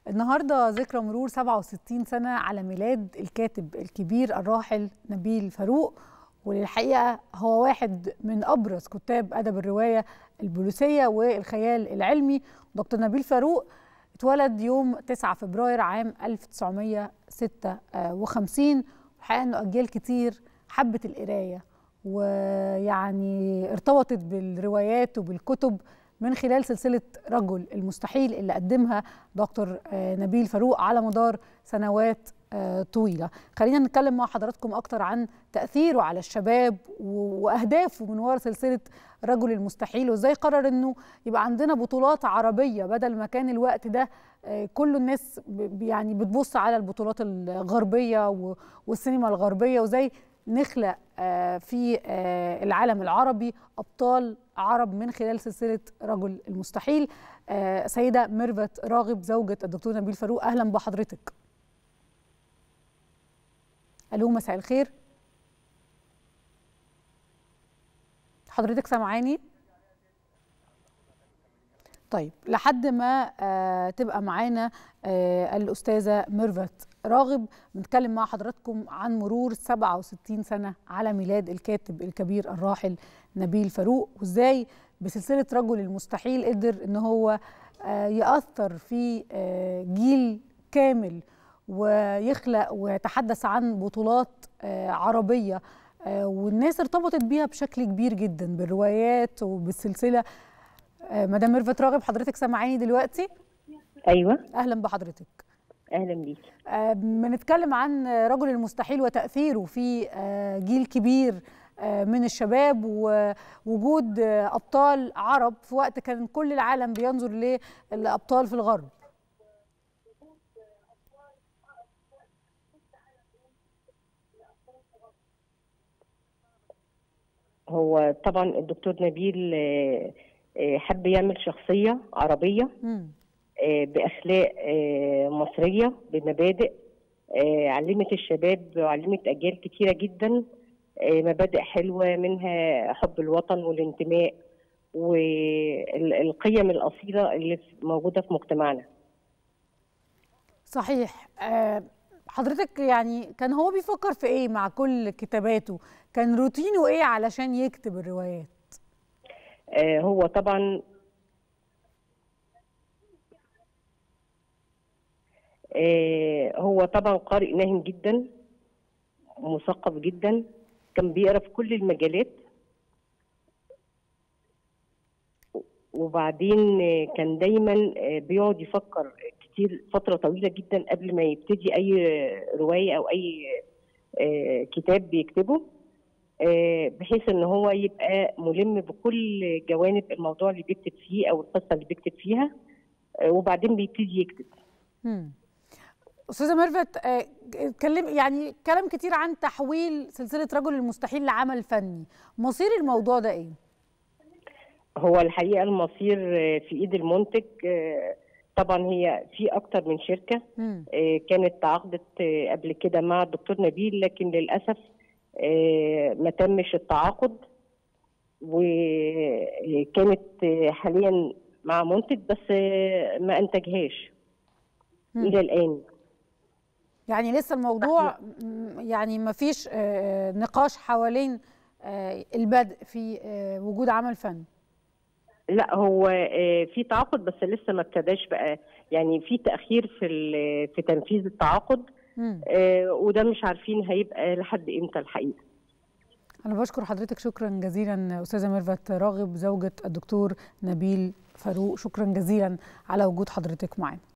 النهارده ذكرى مرور 67 سنة على ميلاد الكاتب الكبير الراحل نبيل فاروق وللحقيقة هو واحد من أبرز كتاب أدب الرواية البوليسية والخيال العلمي دكتور نبيل فاروق اتولد يوم 9 فبراير عام 1956 والحقيقة أنه أجيال كتير حبت القراية ويعني ارتبطت بالروايات وبالكتب من خلال سلسلة رجل المستحيل اللي قدمها دكتور نبيل فاروق على مدار سنوات طويلة خلينا نتكلم مع حضراتكم أكتر عن تأثيره على الشباب وأهدافه من وراء سلسلة رجل المستحيل وإزاي قرر أنه يبقى عندنا بطولات عربية بدل ما كان الوقت ده كل الناس يعني بتبص على البطولات الغربية والسينما الغربية وزي نخلق في العالم العربي أبطال عرب من خلال سلسلة رجل المستحيل سيدة ميرفت راغب زوجة الدكتور نبيل فاروق أهلا بحضرتك ألو مساء الخير حضرتك سامعاني طيب لحد ما آه تبقى معانا آه الأستاذة ميرفت راغب بنتكلم مع حضراتكم عن مرور 67 سنة على ميلاد الكاتب الكبير الراحل نبيل فاروق وازاي بسلسلة رجل المستحيل قدر ان هو آه يأثر في آه جيل كامل ويخلق ويتحدث عن بطولات آه عربية آه والناس ارتبطت بيها بشكل كبير جدا بالروايات وبالسلسلة آه مدام ميرفت راغب حضرتك سامعاني دلوقتي؟ ايوه اهلا بحضرتك اهلا بيك بنتكلم عن رجل المستحيل وتاثيره في جيل كبير من الشباب ووجود ابطال عرب في وقت كان كل العالم بينظر للابطال في الغرب هو طبعا الدكتور نبيل حب يعمل شخصيه عربيه م. باخلاق مصريه بمبادئ علمت الشباب وعلمت اجيال كتيره جدا مبادئ حلوه منها حب الوطن والانتماء والقيم الاصيله اللي موجوده في مجتمعنا صحيح حضرتك يعني كان هو بيفكر في ايه مع كل كتاباته كان روتينه ايه علشان يكتب الروايات هو طبعا هو طبعا قارئ ناهم جدا مثقف جدا كان بيقرا في كل المجالات وبعدين كان دايما بيقعد يفكر كتير فتره طويله جدا قبل ما يبتدي اي روايه او اي كتاب بيكتبه بحيث ان هو يبقى ملم بكل جوانب الموضوع اللي بيكتب فيه او القصه اللي بيكتب فيها وبعدين بيبتدي يكتب. استاذه ميرفت اتكلم يعني كلام كتير عن تحويل سلسله رجل المستحيل لعمل فني، مصير الموضوع ده ايه؟ هو الحقيقه المصير في ايد المنتج طبعا هي في اكتر من شركه م. كانت تعاقدت قبل كده مع الدكتور نبيل لكن للاسف ما تمش التعاقد وكانت حاليا مع منتج بس ما انتجهاش م. الى الان يعني لسه الموضوع يعني ما فيش نقاش حوالين البدء في وجود عمل فني لا هو في تعاقد بس لسه ما ابتداش بقى يعني في تاخير في في تنفيذ التعاقد وده مش عارفين هيبقى لحد امتى الحقيقه انا بشكر حضرتك شكرا جزيلا استاذه ميرفت راغب زوجة الدكتور نبيل فاروق شكرا جزيلا على وجود حضرتك معنا